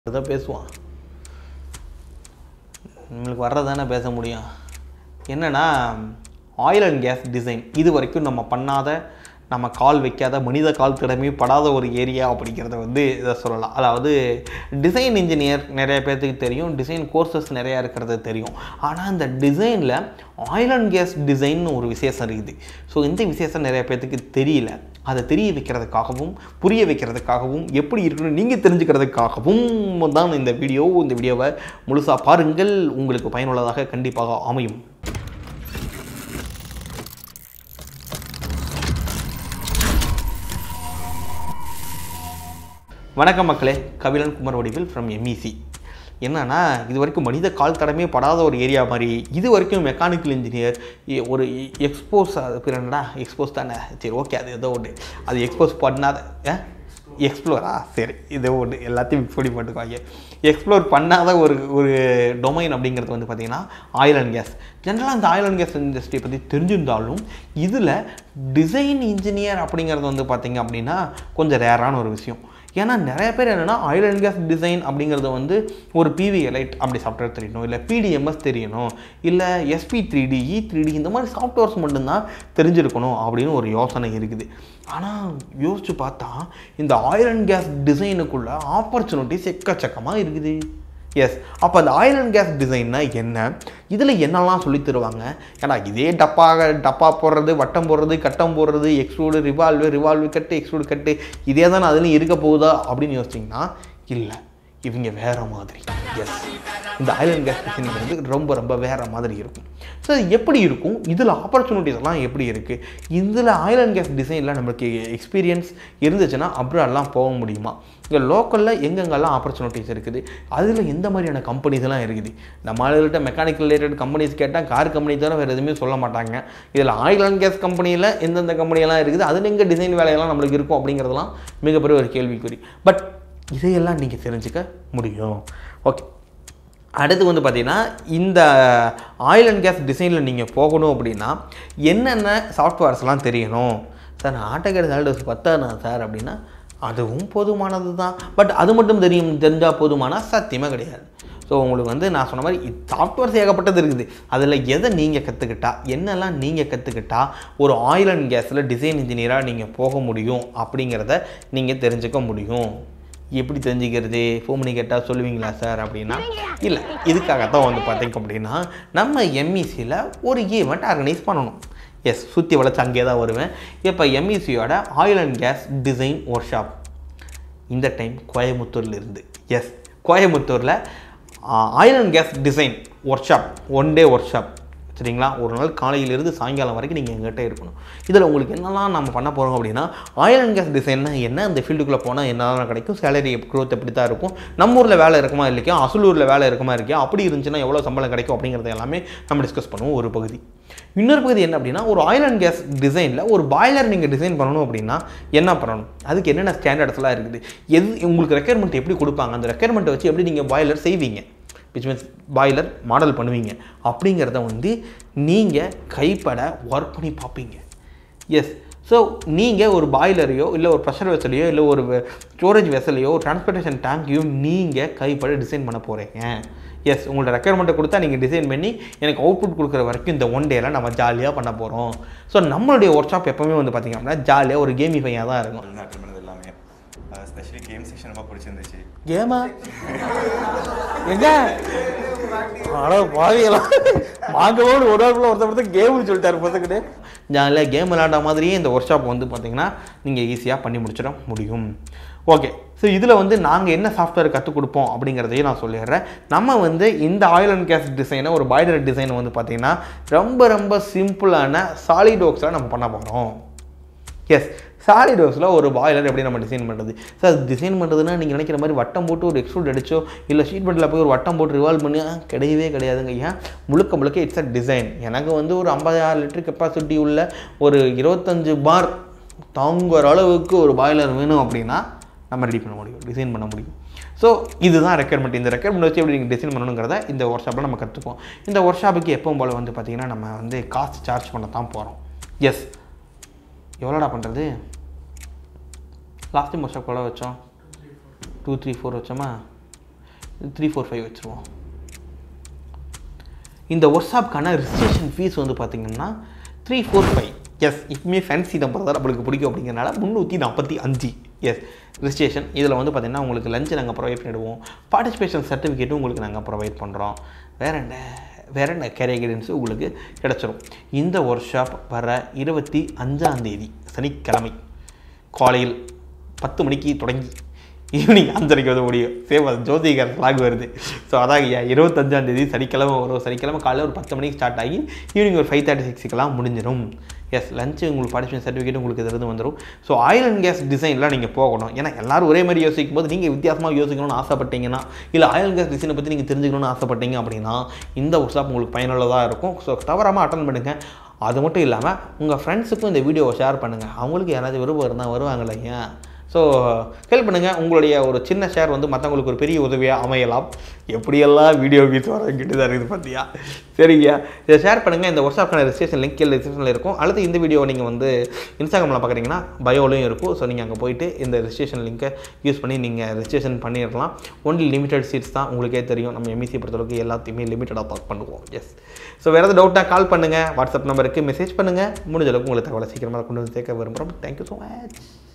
தான் பேசுவான் நம்மளுக்கு வர்றதானே பேச முடியும் என்னன்னா ஆயில் அண்ட் கேஸ் டிசைன் இது வரைக்கும் நம்ம பண்ணாத நம்ம கால் வைக்காத மனித கால் திடமே படாத ஒரு ஏரியா அப்படிங்கிறத வந்து இதை சொல்லலாம் அதாவது டிசைன் இன்ஜினியர் நிறைய பேர்த்துக்கு தெரியும் டிசைன் கோர்சஸ் நிறையா இருக்கிறது தெரியும் ஆனால் இந்த டிசைனில் ஆயில் அண்ட் கேஸ் டிசைன்னு ஒரு விசேஷம் இருக்குது ஸோ இந்த விசேஷம் நிறைய பேர்த்துக்கு தெரியல அதை தெரிய வைக்கிறதுக்காகவும் புரிய வைக்கிறதுக்காகவும் எப்படி இருக்குன்னு நீங்கள் தெரிஞ்சுக்கிறதுக்காகவும் தான் இந்த வீடியோ இந்த வீடியோவை முழுசாக பாருங்கள் உங்களுக்கு பயனுள்ளதாக கண்டிப்பாக அமையும் வணக்கம் மக்களே கபிலன் குமார் வடிவில் ஃப்ரம் எம்இசி என்னன்னா இது வரைக்கும் மனித கால் தடமே படாத ஒரு ஏரியா மாதிரி இது வரைக்கும் மெக்கானிக்கல் இன்ஜினியர் ஒரு எக்ஸ்போஸ் அது பேர் என்னடா எக்ஸ்போஸ் தானே சரி ஓகே அது ஏதோ ஒன்று அது எக்ஸ்போஸ் பண்ணாத எக்ஸ்ப்ளோரா சரி இதோ ஒன்று எல்லாத்தையும் மிக்ஸ் பண்ணி போட்டுக்குவாங்க எக்ஸ்ப்ளோர் பண்ணாத ஒரு ஒரு டொமைன் அப்படிங்கிறது வந்து பார்த்திங்கன்னா ஆயில் அண்ட் கேஸ் ஜென்ரலாக இந்த ஆயில் அண்ட் கேஸ் இண்டஸ்ட்ரியை பற்றி தெரிஞ்சிருந்தாலும் இதில் டிசைன் இன்ஜினியர் அப்படிங்கிறது வந்து பார்த்திங்க அப்படின்னா கொஞ்சம் ரேரான ஒரு விஷயம் ஏன்னா நிறைய பேர் என்னென்னா ஆயில் அண்ட் கேஸ் டிசைன் அப்படிங்கிறது வந்து ஒரு பிவி லைட் அப்படி சாஃப்ட்வேர் தெரியணும் இல்லை பிடிஎம்எஸ் தெரியணும் இல்லை SP three D E three D இந்த மாதிரி சாஃப்ட்வேர்ஸ் மட்டும்தான் தெரிஞ்சிருக்கணும் அப்படின்னு ஒரு யோசனை இருக்குது ஆனால் யோசிச்சு பார்த்தா இந்த ஆயில் அண்ட் கேஸ் டிசைனுக்குள்ள ஆப்பர்ச்சுனிட்டிஸ் எக்கச்சக்கமாக இருக்குது எஸ் அப்போ அந்த ஆயில் அண்ட் கேஸ் டிசைன்னா என்ன இதில் என்னெல்லாம் சொல்லி தருவாங்க ஏன்னா இதே டப்பாக டப்பா போடுறது வட்டம் போடுறது கட்டம் போடுறது எக்ஸ்ட்ரூடு ரிவால்வு ரிவால்வு கட்டு எக்ஸ்ட்ரூடு கட்டு இதே தானே அதுலேயும் இருக்க போகுதா அப்படின்னு யோசிச்சிங்கன்னா இல்லை இவங்க வேறு மாதிரி எஸ் இந்த ஆயில் அண்ட் கேஸ் டிசைனிங் வந்து ரொம்ப ரொம்ப வேறு மாதிரி இருக்கும் ஸோ அது எப்படி இருக்கும் இதில் ஆப்பர்ச்சுனிட்டிஸ் எல்லாம் எப்படி இருக்குது இதில் ஆயில் அண்ட் கேஸ் டிசைனில் நம்மளுக்கு எக்ஸ்பீரியன்ஸ் இருந்துச்சுன்னா அப்ராட்லாம் போக முடியுமா இங்கே லோக்கலில் எங்கெங்கெல்லாம் ஆப்பர்ச்சுனிட்டிஸ் இருக்குது அதில் எந்த மாதிரியான கம்பெனிஸ் எல்லாம் இருக்குது நம்ம ஆளுகிட்ட மெக்கானிக்கல் ரிலேட்டட் கம்பெனிஸ் கேட்டால் கார் கம்பெனி தவிர வேறு எதுவுமே சொல்ல மாட்டாங்க இதில் ஆயில் அண்ட் கேஸ் கம்பெனியில் எந்தெந்த கம்பெனியெல்லாம் இருக்குது அதில் எங்கே டிசைன் வேலையெல்லாம் நம்மளுக்கு இருக்கும் அப்படிங்கிறதெல்லாம் மிகப்பெரிய ஒரு கேள்விக்குறி பட் இதையெல்லாம் நீங்கள் தெரிஞ்சுக்க முடியும் ஓகே அடுத்து வந்து பார்த்தீங்கன்னா இந்த ஆயில் அண்ட் கேஸ் டிசைனில் நீங்கள் போகணும் அப்படின்னா என்னென்ன சாஃப்ட்வேர்ஸ்லாம் தெரியணும் சார் நான் ஆட்டோகேட் சால்டர்ஸ் பத்தானா சார் அப்படின்னா அதுவும் போதுமானது தான் பட் அது மட்டும் தெரியும் தெரிஞ்சால் போதுமானா சத்தியமாக கிடையாது ஸோ உங்களுக்கு வந்து நான் சொன்ன மாதிரி சாஃப்ட்வேர்ஸ் ஏகப்பட்டது இருக்குது அதில் எதை நீங்கள் கற்றுக்கிட்டா என்னெல்லாம் நீங்கள் கற்றுக்கிட்டா ஒரு ஆயில் அண்ட் கேஸில் டிசைன் இன்ஜினியராக நீங்கள் போக முடியும் அப்படிங்கிறத நீங்கள் தெரிஞ்சுக்க முடியும் எப்படி தெரிஞ்சுக்கிறது ஃபோன் பண்ணி கேட்டால் சொல்லுவீங்களா சார் அப்படின்னா இல்லை இதுக்காகத்தான் வந்து பார்த்தீங்க அப்படின்னா நம்ம எம்இசியில் ஒரு ஈவெண்ட் ஆர்கனைஸ் பண்ணணும் எஸ் சுற்றி வளைச்சு அங்கே தான் வருவேன் இப்போ எம்இசியோட oil and gas design workshop இந்த டைம் கோயமுத்தூரில் இருந்து எஸ் கோயமுத்தூரில் oil and gas design workshop one day workshop சரிங்களா ஒரு நாள் காலையிலிருந்து சாயங்காலம் வரைக்கும் நீங்கள் எங்கிட்ட இருக்கணும் இதில் உங்களுக்கு என்னெல்லாம் நம்ம பண்ண போகிறோம் அப்படின்னா ஆயில் அண்ட் கேஸ் டிசைன்னா என்ன அந்த ஃபீல்டுக்குள்ளே போனால் என்னெல்லாம் கிடைக்கும் சேலரி க்ரோத் எப்படி தான் இருக்கும் நம்ம ஊரில் வேலை இருக்குமா இல்லையா அசலூரில் வேலை இருக்குமா இருக்கியா அப்படி இருந்துச்சுன்னா எவ்வளோ சம்பளம் கிடைக்கும் அப்படிங்கிறது எல்லாமே நம்ம டிஸ்கஸ் பண்ணுவோம் ஒரு பகுதி இன்னொரு பகுதி என்ன அப்படின்னா ஒரு ஆயில் அண்ட் கேஸ் டிசைனில் ஒரு பாய்லர் நீங்கள் டிசைன் பண்ணணும் அப்படின்னா என்ன பண்ணணும் அதுக்கு என்னென்ன ஸ்டாண்டர்ட்ஸ்லாம் இருக்குது எது உங்களுக்கு ரெக்யர்மெண்ட் எப்படி கொடுப்பாங்க அந்த ரெக்யர்மெண்ட்டை வச்சு எப்படி நீங்கள் பாய்லர் செய்வீங்க விச் மீன்ஸ் பாய்லர் மாடல் பண்ணுவீங்க அப்படிங்கிறத வந்து நீங்கள் கைப்பட ஒர்க் பண்ணி பார்ப்பீங்க எஸ் ஸோ நீங்கள் ஒரு பாய்லரையோ இல்லை ஒரு ப்ரெஷர் வெசலையோ இல்லை ஒரு ஸ்டோரேஜ் வெசலையோ டிரான்ஸ்போர்ட்டேஷன் டேங்கையோ நீங்கள் கைப்பட டிசைன் பண்ண போகிறீங்க எஸ் உங்களோட ரெக்குயர்மெண்ட்டை கொடுத்தா நீங்கள் டிசைன் பண்ணி எனக்கு அவுட்புட் கொடுக்குற வரைக்கும் இந்த ஒன் டேல நம்ம ஜாலியாக பண்ண போகிறோம் ஸோ நம்மளுடைய ஒர்க் ஷாப் எப்போவுமே வந்து பார்த்திங்க அப்படின்னா ஜாலியாக ஒரு கேமிஃபையாக தான் இருக்கும் நான் அட்டன் பண்ணது எல்லாமே ஸ்பெஷலி கேம் செக்ஷன் ரொம்ப பிடிச்சிருந்துச்சு கேமா எங்க அட பாவியெல்லாம் வாங்கவோடு ஒரு நாள் ஒருத்தர் ஒருத்தர் கேம்னு சொல்லிட்டாரு பார்த்துக்கிட்டு ஜாலியாக கேம் விளையாண்ட மாதிரியே இந்த ஒர்க் ஷாப் வந்து பார்த்தீங்கன்னா நீங்கள் ஈஸியாக பண்ணி முடிச்சிட முடியும் ஓகே ஸோ இதில் வந்து நாங்கள் என்ன சாஃப்ட்வேர் கற்றுக் கொடுப்போம் அப்படிங்கிறதையும் நான் சொல்லிடுறேன் நம்ம வந்து இந்த ஆயில் அண்ட் கேஸ் டிசைனை ஒரு பாய்லர் டிசைனை வந்து பார்த்திங்கன்னா ரொம்ப ரொம்ப சிம்பிளான சாலிடோக்ஸில் நம்ம பண்ண போகிறோம் எஸ் சாலிடோஸில் ஒரு பாய்லர் எப்படி நம்ம டிசைன் பண்ணுறது சார் டிசைன் பண்ணுறதுன்னா நீங்கள் நினைக்கிற மாதிரி வட்டம் போட்டு ஒரு எக்ஸ்ட்ரூட் அடிச்சோ இல்லை ஷீட் பெட்டில் போய் ஒரு வட்டம் போட்டு ரிவால்வ் பண்ணி ஆ, கிடையவே கிடையாதுங்க ஏன் முழுக்க முழுக்க இட்ஸ் அ டிசைன் எனக்கு வந்து ஒரு ஐம்பதாயிரம் லிட்டர் கெப்பாசிட்டி உள்ள ஒரு இருபத்தஞ்சு பார் தாங்குற அளவுக்கு ஒரு பாய்லர் வேணும் அப்படின்னா நம்ம ரெடி பண்ண முடியும் டிசைன் பண்ண முடியும் ஸோ இதுதான் ரெக்குயர்மெண்ட் இந்த ரெக்குயர்மெண்ட் வச்சு எப்படி நீங்கள் டிசைன் பண்ணணுங்கிறத இந்த ஒர்க் ஷாப்பில் நம்ம கற்றுப்போம் இந்த ஒர்க் ஷாப்புக்கு எப்பவும் போல் வந்து பார்த்திங்கன்னா நம்ம வந்து காஸ்ட் சார்ஜ் பண்ண தான் போகிறோம் எஸ் எவ்வளோடா பண்ணுறது லாஸ்ட் டைம் ஒர்க் ஷாப் எவ்வளோ வச்சோம் டூ த்ரீ ஃபோர் வச்சோமா த்ரீ ஃபோர் ஃபைவ் வச்சுருவோம் இந்த ஒர்க்ஷாப்க்கான ரிஜிஸ்ட்ரேஷன் ஃபீஸ் வந்து பார்த்தீங்கன்னா த்ரீ ஃபோர் ஃபைவ் எஸ் இப்பவுமே ஃபேன்சி நம்பர் தான் நம்மளுக்கு பிடிக்கும் அப்படிங்கிறனால முந்நூற்றி நாற்பத்தி அஞ்சு எஸ் ரிஜிஸ்ட்ரேஷன் இதில் வந்து பார்த்திங்கன்னா உங்களுக்கு லஞ்சு நாங்கள் ப்ரொவைட் பண்ணிடுவோம் பார்ட்டிசிபேஷன் சர்டிஃபிகேட்டும் உங்களுக்கு நாங்கள் ப்ரொவைட் பண்ணுறோம் வேறு என்ன வேறு என்ன கேரியர் கைடன்ஸு உங்களுக்கு கிடச்சிரும் இந்த ஒர்க் ஷாப் வர இருபத்தி அஞ்சாம் தேதி சனிக்கிழமை காலையில் பத்து மணிக்கு தொடங்கி ஈவினிங் அஞ்சரைக்கு வந்து முடியும் சேம் அது ஜோதிகர் ஃப்ளாக் வருது ஸோ அதான் ஐயா இருபத்தஞ்சாம் தேதி சனிக்கிழமை வரும் சனிக்கிழமை காலையில் ஒரு பத்து மணிக்கு ஸ்டார்ட் ஆகி ஈவினிங் ஒரு ஃபைவ் தேர்ட்டி சிக்ஸுக்கெல்லாம் முடிஞ்சிடும் எஸ் லஞ்சு உங்களுக்கு பார்ட்டிசிபேஷன் சர்டிஃபிகேட் உங்களுக்கு இதிலிருந்து வந்துடும் ஸோ ஆயில் அண்ட் கேஸ் டிசைன்லாம் நீங்கள் போகணும் ஏன்னா எல்லாரும் ஒரே மாதிரி யோசிக்கும் போது நீங்கள் வித்தியாசமாக யோசிக்கணும்னு ஆசைப்பட்டீங்கன்னா இல்லை ஆயில் அண்ட் கேஸ் டிசைனை பற்றி நீங்கள் தெரிஞ்சுக்கணும்னு ஆசைப்பட்டீங்க அப்படின்னா இந்த ஒர்க் ஷாப் உங்களுக்கு பயனுள்ளதாக இருக்கும் ஸோ தவறாமல் அட்டன் பண்ணுங்கள் அது மட்டும் இல்லாமல் உங்கள் ஃப்ரெண்ட்ஸுக்கும் இந்த வீடியோவை ஷேர் பண்ணுங்கள் அவங்களுக்கு யாராவது விருப்பம் இருந்தால் வருவாங்க இல்லைங்க ஸோ ஹெல்ப் பண்ணுங்கள் உங்களுடைய ஒரு சின்ன ஷேர் வந்து மற்றவங்களுக்கு ஒரு பெரிய உதவியாக அமையலாம் எப்படியெல்லாம் வீடியோ வீஸ் வரங்கிட்டு தான் இருக்குது பார்த்தியா சரிங்க இதை ஷேர் பண்ணுங்கள் இந்த ஒர்க்ஷாப்க்கான ரெஜிஸ்ட்ரேஷன் லிங்க் கீழே டிஸ்கிரிப்ஷனில் இருக்கும் அடுத்து இந்த வீடியோ நீங்கள் வந்து இன்ஸ்டாகிராமில் பார்க்குறீங்கன்னா பயோலையும் இருக்கும் ஸோ நீங்கள் அங்கே போயிட்டு இந்த ரெஜிஸ்ட்ரேஷன் லிங்க்கை யூஸ் பண்ணி நீங்கள் ரெஜிஸ்ட்ரேஷன் பண்ணிடலாம் ஒன்லி லிமிடெட் சீட்ஸ் தான் உங்களுக்கே தெரியும் நம்ம எம்இசி பொறுத்தளவுக்கு எல்லாத்தையுமே லிமிட்டடாக பார்க் பண்ணுவோம் எஸ் ஸோ வேறு ஏதாவது டவுட்டாக கால் பண்ணுங்கள் வாட்ஸ்அப் நம்பருக்கு மெசேஜ் பண்ணுங்கள் முடிஞ்ச அளவுக்கு உங்களுக்கு தகவலை சீக்கிரமாக கொண்டு வந்து சேர்க்க விரும்புகிறோம் தேங்க்யூ ஸோ மச்